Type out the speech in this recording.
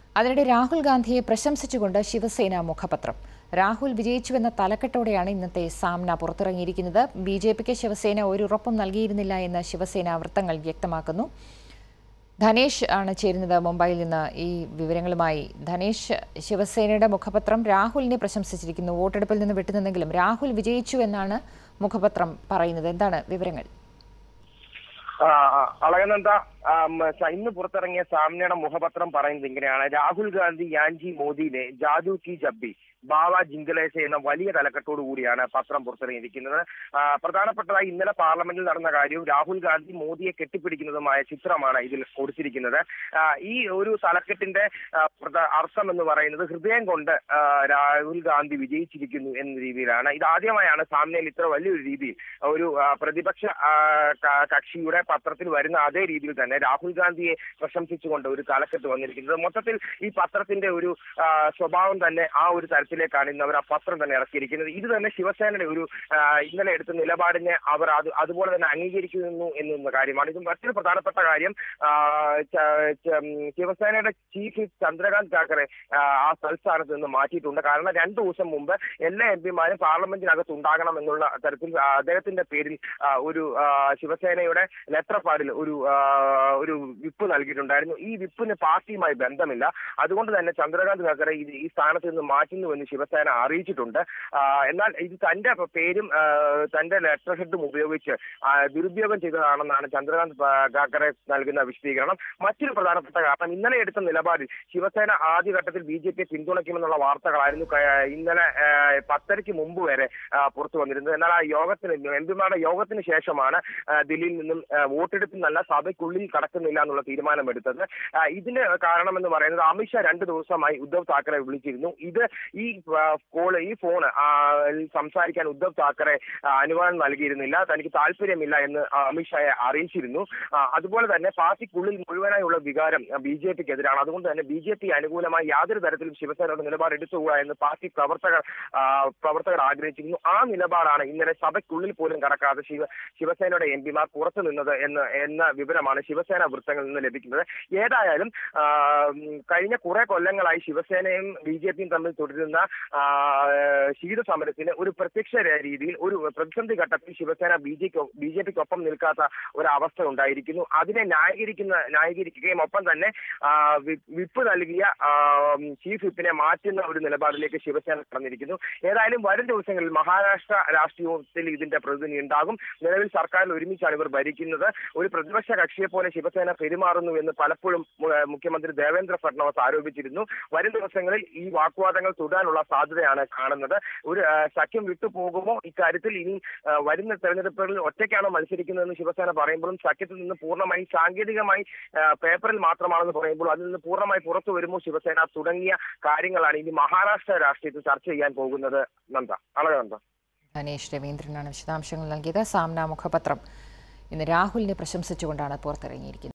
അതിനിടെ രാഹുൽ ഗാന്ധിയെ പ്രശംസിച്ചുകൊണ്ട് ശിവസേന മുഖപത്രം രാഹുൽ വിജയിച്ചുവെന്ന തലക്കെട്ടോടെയാണ് ഇന്നത്തെ സാമ്ന പുറത്തിറങ്ങിയിരിക്കുന്നത് ബി ജെ പിക്ക് ശിവസേന ഒരു ഉറപ്പും നൽകിയിരുന്നില്ല എന്ന് ശിവസേന വൃത്തങ്ങൾ വ്യക്തമാക്കുന്നു ധനേഷ് ആണ് ചേരുന്നത് മുംബൈയിൽ നിന്ന് ഈ വിവരങ്ങളുമായി ധനേഷ് ശിവസേനയുടെ മുഖപത്രം രാഹുലിനെ പ്രശംസിച്ചിരിക്കുന്നു വോട്ടെടുപ്പിൽ നിന്ന് വിട്ടുനിന്നെങ്കിലും രാഹുൽ വിജയിച്ചു എന്നാണ് മുഖപത്രം പറയുന്നത് എന്താണ് വിവരങ്ങൾ അളകനന്ദ ഇന്ന് പുറത്തിറങ്ങിയ സാമ്യയുടെ മുഖപത്രം പറയുന്നത് ഇങ്ങനെയാണ് രാഹുൽ ഗാന്ധി യാൻജി മോദിനെ ജാദു കി ജബ്ബി ബാവ ജിങ്കലേശ എന്ന വലിയ തലക്കെട്ടോടു കൂടിയാണ് പത്രം പുറത്തിറങ്ങിയിരിക്കുന്നത് ആ, പ്രധാനപ്പെട്ടതായി ഇന്നലെ പാർലമെന്റിൽ നടന്ന കാര്യവും രാഹുൽ ഗാന്ധി മോദിയെ കെട്ടിപ്പിടിക്കുന്നതുമായ ചിത്രമാണ് ഇതിൽ കൊടുത്തിരിക്കുന്നത് ആ, ഈ ഒരു തലക്കെട്ടിന്റെ ആ, പ്രധ- അർത്ഥം എന്ന് പറയുന്നത് ഹൃദയം കൊണ്ട് ആ, രാഹുൽ ഗാന്ധി വിജയിച്ചിരിക്കുന്നു എന്ന രീതിയിലാണ് ഇത് ആദ്യമായാണ് സാമ്യയിൽ ഇത്ര വലിയൊരു രീതിയിൽ ഒരു ആ, പ്രതിപക്ഷ ആ, ക- കക്ഷിയുടെ പത്രത്തിൽ വരുന്ന അതേ രീതിയിൽ തന്നെ രാഹുൽ ഗാന്ധിയെ പ്രശംസിച്ചുകൊണ്ട് ഒരു തലക്കെട്ട് വന്നിരിക്കുന്നത് മൊത്തത്തിൽ ഈ പത്രത്തിന്റെ ഒരു ആ, സ്വഭാവം തന്നെ ആ ഒരു തരത്തിലേക്കാണ് ഇന്ന് അവർ ആ പത്രം തന്നെ ഇറക്കിയിരിക്കുന്നത് ഇത് തന്നെ ശിവസേനയുടെ ഒരു ആ, ഇന്നലെ എടുത്ത നിലപാടിനെ അവർ അത് അതുപോലെ തന്നെ അംഗീകരിക്കുന്നു എന്ന കാര്യമാണ് ഇത് മറ്റൊരു പ്രധാനപ്പെട്ട കാര്യം ആ, ച- ച- ഉം, ശിവസേനയുടെ ചീഫ് വിപ്പ് ചന്ദ്രകാന്ത് കാക്കറെ ആ, ആ തൽസ്ഥാനത്ത് നിന്ന് മാറ്റിയിട്ടുണ്ട് കാരണം രണ്ടു ദിവസം മുമ്പ് എല്ലാ എം പിമാരും പാർലമെന്റിനകത്ത് ഉണ്ടാകണം എന്നുള്ള തരത്തിൽ ആ, അദ്ദേഹത്തിന്റെ പേരിൽ ആ, ഒരു ആ, ശിവസേനയുടെ ലെറ്റർ പാഡിൽ ഒരു ആ, ഒരു വിപ്പ് നൽകിയിട്ടുണ്ടായിരുന്നു ഈ വിപ്പിന് പാർട്ടിയുമായി ബന്ധമില്ല അതുകൊണ്ട് തന്നെ ചന്ദ്രകാന്ത് കാക്കറെ ഇത് ഈ സ്ഥാനത്ത് നിന്ന് മാറ്റുന്നുവെന്ന് ശിവസേന അറിയിച്ചിട്ടുണ്ട് ആ, എന്നാൽ ഇത് തന്റെ പേരും ആ, തന്റെ ലെറ്റർ ഹെഡും ഉപയോഗിച്ച് ആ, ദുരുപയോഗം ചെയ്തതാണെന്നാണ് ചന്ദ്രകാന്ത് പ- കാക്കറെ നൽകുന്ന വിശദീകരണം മറ്റൊരു പ്രധാനപ്പെട്ട കാരണം ഇന്നലെ എടുത്ത നിലപാടിൽ ശിവസേന ആദ്യഘട്ടത്തിൽ ബി ജെ പിയെ പിന്തുണയ്ക്കുമെന്നുള്ള വാർത്തകളായിരുന്നു ക- ഇന്നലെ ആ, പത്തരയ്ക്ക് മുമ്പ് വരെ ആ, പുറത്തു വന്നിരുന്നത് എന്നാൽ ആ യോഗത്തിന് എം പിമാരുടെ യോഗത്തിന് ശേഷമാണ് ആ, ദില്ലിയിൽ നിന്നും ആ, വോട്ടെടുപ്പിൽ നല്ല സഭയ്ക്കുള്ളിൽ കടക്കുന്നില്ല എന്നുള്ള തീരുമാനമെടുത്തത് ആ, ഇതിന് കാരണമെന്ന് പറയുന്നത് അമിത്ഷാ രണ്ട് ദിവസമായി ഉദ്ധവ് താക്കറെ വിളിച്ചിരുന്നു ഇത് ഈ ആ, കോള് ഈ ഫോൺ സംസാരിക്കാൻ ഉദ്ധവ് താക്കറെ ആ, അനുവാദം നൽകിയിരുന്നില്ല തനിക്ക് താല്പര്യമില്ല എന്ന് ആ, അമിത്ഷായെ അറിയിച്ചിരുന്നു ആ, അതുപോലെ തന്നെ പാർട്ടിക്കുള്ളിൽ മുഴുവനായുള്ള വികാരം ബി ജെ പിക്ക് എതിരാണ് അതുകൊണ്ട് തന്നെ ബി ജെ പി അനുകൂലമായി യാതൊരു തരത്തിലും ശിവസേനയുടെ നിലപാട് എടുത്തുകൂടാ എന്ന് പാർട്ടി പ്രവർത്തകർ ആ, പ്രവർത്തകർ ആഗ്രഹിച്ചിരുന്നു ആ നിലപാടാണ് ഇന്നലെ സഭയ്ക്കുള്ളിൽ പോലും കടക്കാതെ ശിവ ശിവസേനയുടെ എം പിമാർ പുറത്തു നിന്നത് എന്ന് എന്ന വിവരമാണ് ശിവസേന വൃത്തങ്ങളിൽ നിന്ന് ലഭിക്കുന്നത് ഏതായാലും ആ, ഉം, കഴിഞ്ഞ കുറെ കൊല്ലങ്ങളായി ശിവസേനയും ബി ജെ പിയും തമ്മിൽ തുടരുന്ന ആ, ശീത സമരത്തിന് ഒരു പ്രത്യക്ഷ രീതിയിൽ ഒരു പ്രതിസന്ധി ഘട്ടത്തിൽ Shiv Sena B J B J പിക്കൊപ്പം നിൽക്കാത്ത ഒരു അവസ്ഥ ഉണ്ടായിരിക്കുന്നു അതിനെ ന്യായീകരിക്കുന്ന ന്യായീകരിക്കുകയും ഒപ്പം തന്നെ ആ, വി- വിപ്പ് നൽകിയ ആ, ഉം, ചീഫ് വിപ്പിനെ മാറ്റുന്ന ഒരു നിലപാടിലേക്ക് ശിവസേന കടന്നിരിക്കുന്നു ഏതായാലും വരും ദിവസങ്ങളിൽ മഹാരാഷ്ട്ര രാഷ്ട്രീയത്തിൽ ഇതിന്റെ പ്രതിനിധി ഉണ്ടാകും നിലവിൽ സർക്കാരിൽ ഒരുമിച്ചാണ് ഇവർ ഭരിക്കുന്നത് ഒരു പ്രതിപക്ഷ കക്ഷിയെ പോലെ ശിവസേന പെരുമാറുന്നു എന്ന് പലപ്പോഴും മു- മുഖ്യമന്ത്രി ദേവേന്ദ്ര ഫഡ്നവിസ് ആരോപിച്ചിരുന്നു വരും ദിവസങ്ങളിൽ ഈ വാഗ്വാദങ്ങൾ തുടരാനുള്ള സാധ്യതയാണ് കാണുന്നത് ഒരു ആ, സഖ്യം വിട്ടുപോകുമോ ഇക്കാര്യത്തിൽ ഇനി ആ, വരുന്ന തെരഞ്ഞെടുപ്പുകളിൽ ഒറ്റയ്ക്കാണോ മത്സരിക്കുന്നതെന്ന് ശിവസേന പറയുമ്പോഴും സഖ്യത്തിൽ നിന്ന് പൂർണ്ണമായി സാങ്കേതികമായി ആ, പേപ്പറിൽ മാത്രമാണെന്ന് പറയുമ്പോൾ അതിൽ നിന്ന് പൂർണ്ണമായി പുറത്തു വരുമോ ശിവസേന തുടങ്ങിയ കാര്യങ്ങളാണ് ഇനി മഹാരാഷ്ട്ര രാഷ്ട്രീയത്തിൽ ചർച്ച ചെയ്യാൻ പോകുന്നത് നന്ദ അളക നന്ദ ധനേഷ് രവീന്ദ്രനാണ് വിശദാംശങ്ങൾ നൽകിയത് സാമ്ന മുഖപത്രം ഇന്ന് രാഹുലിനെ പ്രശംസിച്ചുകൊണ്ടാണ് പുറത്തിറങ്ങിയിരിക്കുന്നത്